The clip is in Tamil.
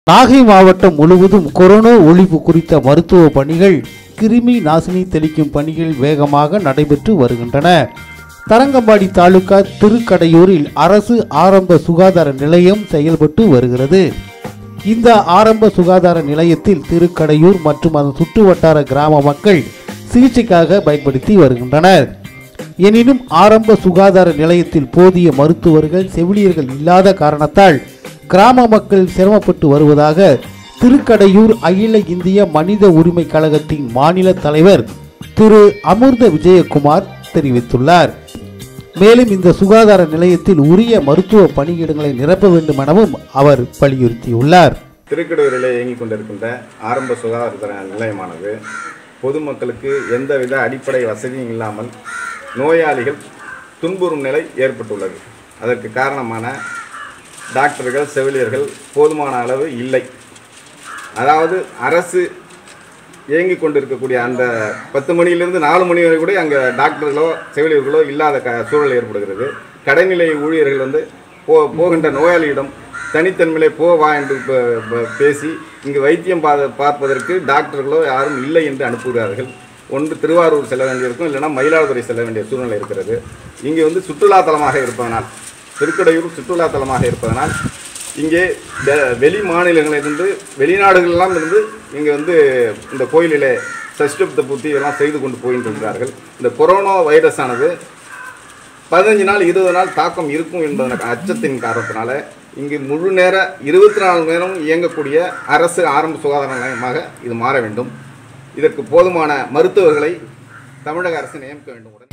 நாகை மாவட்டம் முழுவதும் கொரோனா ஒழிப்பு குறித்த மருத்துவ பணிகள் கிருமி நாசினி தெளிக்கும் பணிகள் வேகமாக நடைபெற்று வருகின்றன தரங்கம்பாடி தாலுகா திருக்கடையூரில் அரசு ஆரம்ப சுகாதார நிலையம் செயல்பட்டு வருகிறது இந்த ஆரம்ப சுகாதார நிலையத்தில் திருக்கடையூர் மற்றும் அதன் சுற்றுவட்டார கிராம மக்கள் சிகிச்சைக்காக பயன்படுத்தி வருகின்றனர் எனினும் ஆரம்ப சுகாதார நிலையத்தில் போதிய மருத்துவர்கள் செவிலியர்கள் இல்லாத காரணத்தால் கிராம மக்கள் சிரமப்பட்டு வருவதாக திருக்கடையூர் அகில இந்திய மனித உரிமை கழகத்தின் மாநில தலைவர் திரு அமிர்த விஜயகுமார் தெரிவித்துள்ளார் மேலும் இந்த சுகாதார நிலையத்தில் உரிய மருத்துவ பணியிடங்களை நிரப்ப வேண்டும் எனவும் அவர் வலியுறுத்தியுள்ளார் திருக்கடூரில் இயங்கிக் கொண்டிருக்கின்ற ஆரம்ப சுகாதார நிலையமானது பொதுமக்களுக்கு எந்தவித அடிப்படை வசதியும் இல்லாமல் நோயாளிகள் துன்புறும் நிலை ஏற்பட்டுள்ளது அதற்கு காரணமான டாக்டர்கள் செவிலியர்கள் போதுமான அளவு இல்லை அதாவது அரசு இயங்கிக் கொண்டிருக்கக்கூடிய அந்த பத்து மணியிலிருந்து நாலு மணி வரை கூட அங்கே டாக்டர்களோ செவிலியர்களோ இல்லாத க சூழல் ஏற்படுகிறது கடைநிலை ஊழியர்கள் வந்து போ போகின்ற நோயாளியிடம் தனித்தன்மையிலே போ வா என்று ப- ப- பேசி இங்கு வைத்தியம் பா பார்ப்பதற்கு டாக்டர்களோ யாரும் இல்லை என்று அனுப்புகிறார்கள் ஒன்று திருவாரூர் செல்ல வேண்டியிருக்கும் இல்லைன்னா மயிலாடுதுறை செல்ல வேண்டிய சூழ்நிலை இருக்கிறது இங்கே வந்து சுற்றுலாத்தலமாக இருப்பதனால் திருக்கடையூர் சுற்றுலாத்தலமாக இருப்பதனால் இங்கே வெ- வெளி மாநிலங்களிலிருந்து வெளிநாடுகளெல்லாம் இருந்து இங்கே வந்து இந்த கோயிலிலே சஷ்டப்த பூர்த்தி இதெல்லாம் செய்து கொண்டு போகின்றிருக்கிறார்கள் இந்த கொரோனா வைரஸ் ஆனது பதினஞ்சு நாள் இருபது நாள் தாக்கம் இருக்கும் என்பதன் அச்சத்தின் காரணத்தினால இங்கு முழு நேர இருபத்தி நாலு நேரம் இயங்கக்கூடிய அரசு ஆரம்ப சுகாதார நிலையமாக இது மாற வேண்டும் இதற்கு போதுமான மருத்துவர்களை தமிழக அரசு நியமிக்க வேண்டும் உடனே